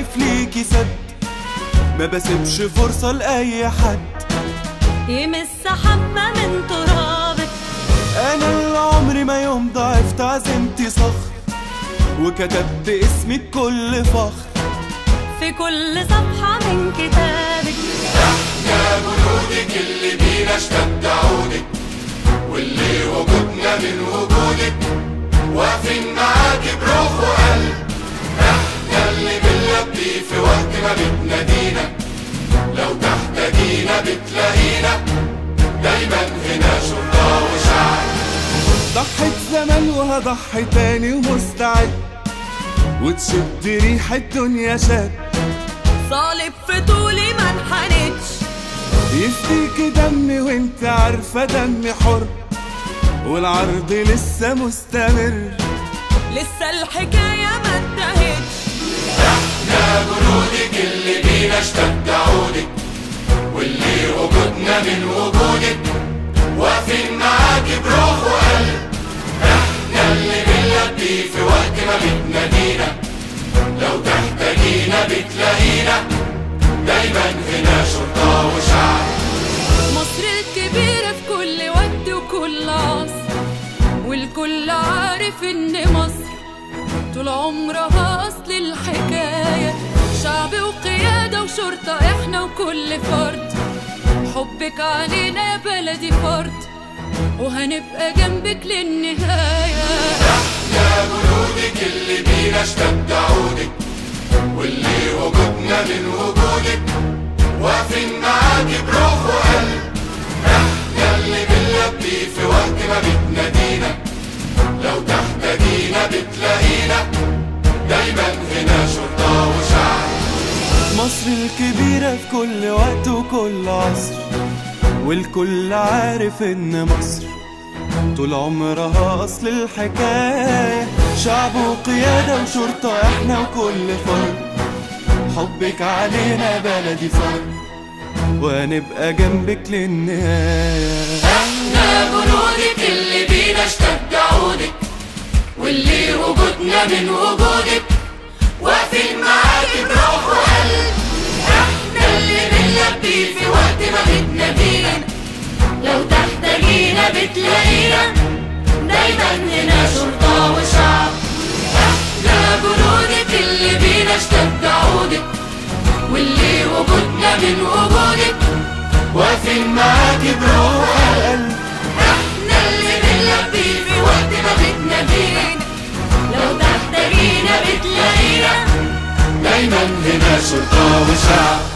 واقف ليكي سد ما بسيبش فرصة لأي حد يمس حبة من ترابك أنا اللي عمري ما يوم ضعفت عزمتي صخر وكتبت اسمي بكل فخر في كل صفحة من كتابك يا جنودك اللي بينا اشتد عودك واللي وجودنا من وجودك واقفين معاكي بروح وقلب احنا اللي بنلبي في وقت ما بتنادينا لو تحتاجينا بتلاقينا دايما هنا شرطة وشعب ضحيت زمان وهضحي تاني ومستعد وتشد ريح الدنيا شد صالب في طولي ما انحنتش يفديك دمي وانت عارفة دمي حر والعرض لسه مستمر لسه الحكاية ما انتهتش يا جنودك اللي بينا اشتد عودك واللي وجودنا من وجودك واقفين معاكي بروح وقلب احنا اللي بنلبي في وقت ما بتنادينا لو تحتاجينا بتلاقينا دايما هنا شرطة وشعب مصر الكبيرة في كل وقت وكل عصر والكل عارف ان مصر طول عمرها اصل الحكاية شعب وقيادة وشرطة احنا وكل فرد حبك علينا يا بلدي فرد وهنبقى جنبك للنهاية يا جنودك اللي بينا اشتد عودك واللي وجودنا من وجودك واقفين معاكي بروح وقلب احنا اللي بنلبي في وقت ما بتنادينا لو تحتاجينا بتلاقينا دايما هنا شرطة وشعب مصر الكبيرة في كل وقت وكل عصر والكل عارف ان مصر طول عمرها اصل الحكاية شعب وقيادة وشرطة احنا وكل فرد حبك علينا بلدي فرد وهنبقى جنبك للنهاية احنا جنودك اللي بينا اشتد عودك واللي وجودنا من وجودك واقفين معاكي بروح وقلب احنا اللي بنلبي في وقت ما بتنادينا لو تحتاجينا بتلاقينا دايما هنا شرطة وشعب احنا جنودك اللي بينا اشتد عودك واللي وجودنا من وجودك واقفين معاكي بروح القلب احنا اللي بنلبي في وقت ما بتنادينا لو تحتاجينا بتلاقينا دايما هنا شرطة وشعب